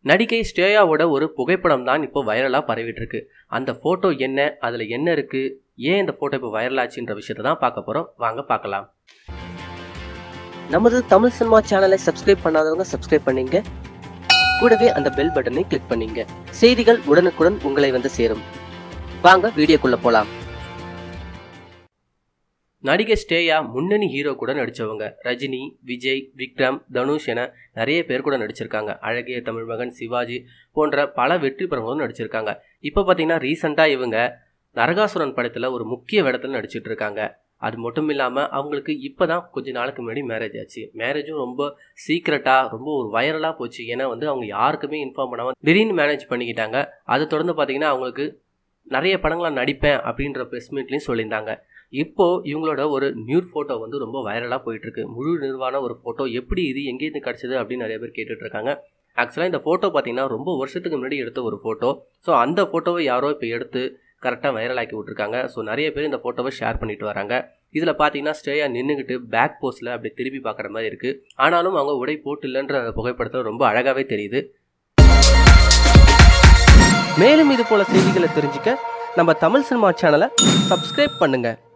நடிகை ஸ்ரேயாவோட ஒரு புகைப்படம் தான் இப்போ வைரலாக பரவிட்டு இருக்கு அந்த ஃபோட்டோ என்ன அதில் என்ன இருக்கு ஏன் இந்த ஃபோட்டோ இப்போ வைரல் ஆச்சுன்ற விஷயத்தை தான் பார்க்க போகிறோம் வாங்க பார்க்கலாம் நமது தமிழ் சினிமா சேனலை சப்ஸ்கிரைப் பண்ணாதவங்க சப்ஸ்கிரைப் பண்ணீங்க கூடவே அந்த பெல் பட்டனை கிளிக் பண்ணீங்க செய்திகள் உடனுக்குடன் உங்களை வந்து சேரும் வாங்க வீடியோக்குள்ள போலாம் நடிகை ஸ்ரேயா முன்னணி ஹீரோ கூட நடித்தவங்க ரஜினி விஜய் விக்ரம் தனுஷ் என நிறைய பேர் கூட நடிச்சிருக்காங்க அழகிய தமிழ் மகன் சிவாஜி போன்ற பல வெற்றி படங்களும் நடிச்சிருக்காங்க இப்போ பார்த்தீங்கன்னா ரீசெண்டாக இவங்க நரகாசுரன் படத்தில் ஒரு முக்கிய இடத்துல நடிச்சிட்டு இருக்காங்க அது மட்டும் இல்லாமல் அவங்களுக்கு இப்போ தான் கொஞ்ச நாளுக்கு முன்னாடி மேரேஜ் ஆச்சு மேரேஜும் ரொம்ப சீக்ரெட்டாக ரொம்ப ஒரு வைரலாக போச்சு ஏன்னா வந்து அவங்க யாருக்குமே இன்ஃபார்ம் பண்ணாமல் திடீர்னு மேனேஜ் பண்ணிக்கிட்டாங்க அதை தொடர்ந்து பார்த்தீங்கன்னா அவங்களுக்கு நிறைய படங்களை நடிப்பேன் அப்படின்ற ப்ரெஸ் மீட்லேயும் சொல்லியிருந்தாங்க இப்போ இவங்களோட ஒரு நியூட் ஃபோட்டோ வந்து ரொம்ப வைரலாக போயிட்டு இருக்கு முழு நிர்வாண ஒரு ஃபோட்டோ எப்படி இது எங்கேருந்து கிடச்சிது அப்படின்னு நிறைய பேர் கேட்டுட்டு இருக்காங்க ஆக்சுவலாக இந்த ஃபோட்டோ பார்த்தீங்கன்னா ரொம்ப வருஷத்துக்கு முன்னாடி எடுத்த ஒரு ஃபோட்டோ ஸோ அந்த ஃபோட்டோவை யாரோ இப்போ எடுத்து கரெக்டாக வைரல் ஆக்கி விட்ருக்காங்க ஸோ நிறைய பேர் இந்த ஃபோட்டோவை ஷேர் பண்ணிட்டு வராங்க இதில் பார்த்தீங்கன்னா ஸ்டேயா நின்றுக்கிட்டு பேக் போஸ்ட்டில் அப்படி திரும்பி பார்க்குற மாதிரி இருக்குது ஆனாலும் அவங்க உடை போட்டு இல்லைன்ற அந்த புகைப்படத்தில் ரொம்ப அழகாகவே தெரியுது மேலும் இது போல செய்திகளை தெரிஞ்சுக்க நம்ம தமிழ் சினிமா சேனலை சப்ஸ்கிரைப் பண்ணுங்க